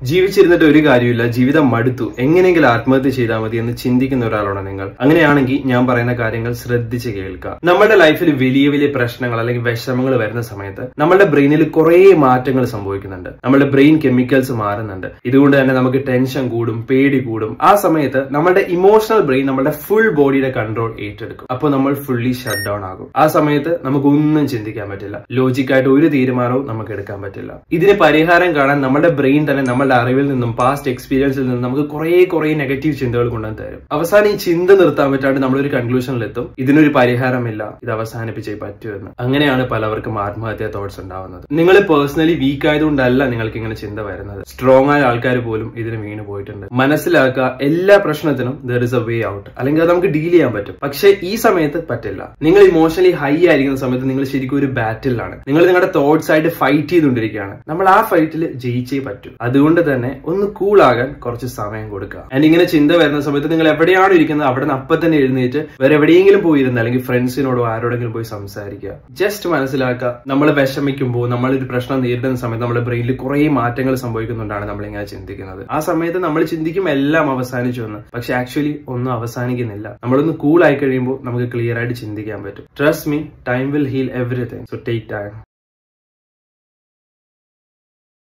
ജീവിച്ചിരുന്നിട്ട് ഒരു കാര്യമില്ല ജീവിതം മടുത്തു എങ്ങനെയെങ്കിലും ആത്മഹത്യ ചെയ്താൽ മതി എന്ന് ചിന്തിക്കുന്ന ഒരാളാണ് നിങ്ങൾ അങ്ങനെയാണെങ്കിൽ ഞാൻ പറയുന്ന കാര്യങ്ങൾ ശ്രദ്ധിച്ച് കേൾക്കുക നമ്മുടെ ലൈഫിൽ വലിയ വലിയ പ്രശ്നങ്ങൾ അല്ലെങ്കിൽ വിഷമങ്ങൾ വരുന്ന സമയത്ത് നമ്മുടെ ബ്രെയിനിൽ കുറേ മാറ്റങ്ങൾ സംഭവിക്കുന്നുണ്ട് നമ്മുടെ ബ്രെയിൻ കെമിക്കൽസ് മാറുന്നുണ്ട് ഇതുകൊണ്ട് തന്നെ നമുക്ക് ടെൻഷൻ കൂടും പേടി കൂടും ആ സമയത്ത് നമ്മുടെ ഇമോഷണൽ ബ്രെയിൻ നമ്മുടെ ഫുൾ ബോഡിയുടെ കൺട്രോൾ ഏറ്റെടുക്കും അപ്പോൾ നമ്മൾ ഫുള്ളി ഷട്ട് ഡൗൺ ആകും ആ സമയത്ത് നമുക്ക് ഒന്നും ചിന്തിക്കാൻ പറ്റില്ല ലോജിക്കായിട്ട് ഒരു തീരുമാനവും നമുക്ക് എടുക്കാൻ പറ്റില്ല ഇതിന് പരിഹാരം കാണാൻ നമ്മുടെ ബ്രെയിൻ തന്നെ നമ്മളുടെ അറിവിൽ നിന്നും പാസ്റ്റ് എക്സ്പീരിയൻസിൽ നിന്നും നമുക്ക് കുറെ കുറെ നെഗറ്റീവ് ചിന്തകൾ കൊണ്ടുവന്ന് തരും അവസാനം ഈ ചിന്ത നിർത്താൻ പറ്റാണ്ട് നമ്മളൊരു കൺക്ലൂഷനിലെത്തും ഇതിനൊരു പരിഹാരമില്ല ഇത് അവസാനിപ്പിച്ചേ പറ്റുമെന്ന് അങ്ങനെയാണ് പലവർക്കും ആത്മഹത്യാ തോട്ട്സ് ഉണ്ടാവുന്നത് നിങ്ങൾ പേഴ്സണലി വീക്ക് ആയതുകൊണ്ടല്ല നിങ്ങൾക്ക് ഇങ്ങനെ ചിന്ത വരുന്നത് സ്ട്രോങ് ആയ ആൾക്കാർ പോലും ഇതിന് വീണ് പോയിട്ടുണ്ട് മനസ്സിലാക്കുക എല്ലാ പ്രശ്നത്തിനും there is a way out അല്ലെങ്കിൽ അത് നമുക്ക് ഡീൽ ചെയ്യാൻ പറ്റും പക്ഷെ ഈ സമയത്ത് പറ്റില്ല നിങ്ങൾ ഇമോഷണലി ഹൈ ആയിരിക്കുന്ന സമയത്ത് നിങ്ങൾ ശരിക്കും ഒരു ബാറ്റിലാണ് നിങ്ങൾ നിങ്ങളുടെ തോട്ട്സ് ആയിട്ട് ഫൈറ്റ് ചെയ്തുകൊണ്ടിരിക്കുകയാണ് നമ്മൾ ആ ഫൈറ്റിൽ ജയിച്ചേ പറ്റൂ അതുകൊണ്ട് തന്നെ ഒന്ന് കൂൾ ആകാൻ കുറച്ച് സമയം കൊടുക്കുക ആൻഡ് ഇങ്ങനെ ചിന്ത വരുന്ന സമയത്ത് നിങ്ങൾ എവിടെയാണോ ഇരിക്കുന്നത് അവിടെ നിന്ന് അപ്പം തന്നെ എഴുന്നേറ്റ് വേറെ എവിടെയെങ്കിലും പോയിരുന്ന അല്ലെങ്കിൽ ഫ്രണ്ട്സിനോടോ ആരോടെങ്കിലും പോയി സംസാരിക്കുക ജസ്റ്റ് മനസ്സിലാക്കുക നമ്മൾ വിഷമിക്കുമ്പോൾ നമ്മൾ ഒരു പ്രശ്നം നേരിടുന്ന സമയത്ത് നമ്മുടെ ബ്രെയിനിൽ കുറെ മാറ്റങ്ങൾ സംഭവിക്കുന്നുണ്ടാണ് നമ്മൾ ഇങ്ങനെ ചിന്തിക്കുന്നത് ആ സമയത്ത് നമ്മൾ ചിന്തിക്കും എല്ലാം അവസാനിച്ചു എന്ന് പക്ഷെ ആക്ച്വലി ഒന്നും അവസാനിക്കുന്നില്ല നമ്മളൊന്ന് കൂൾ ആയി കഴിയുമ്പോൾ നമുക്ക് ക്ലിയർ ആയിട്ട് ചിന്തിക്കാൻ പറ്റും trust me time will heal everything so take time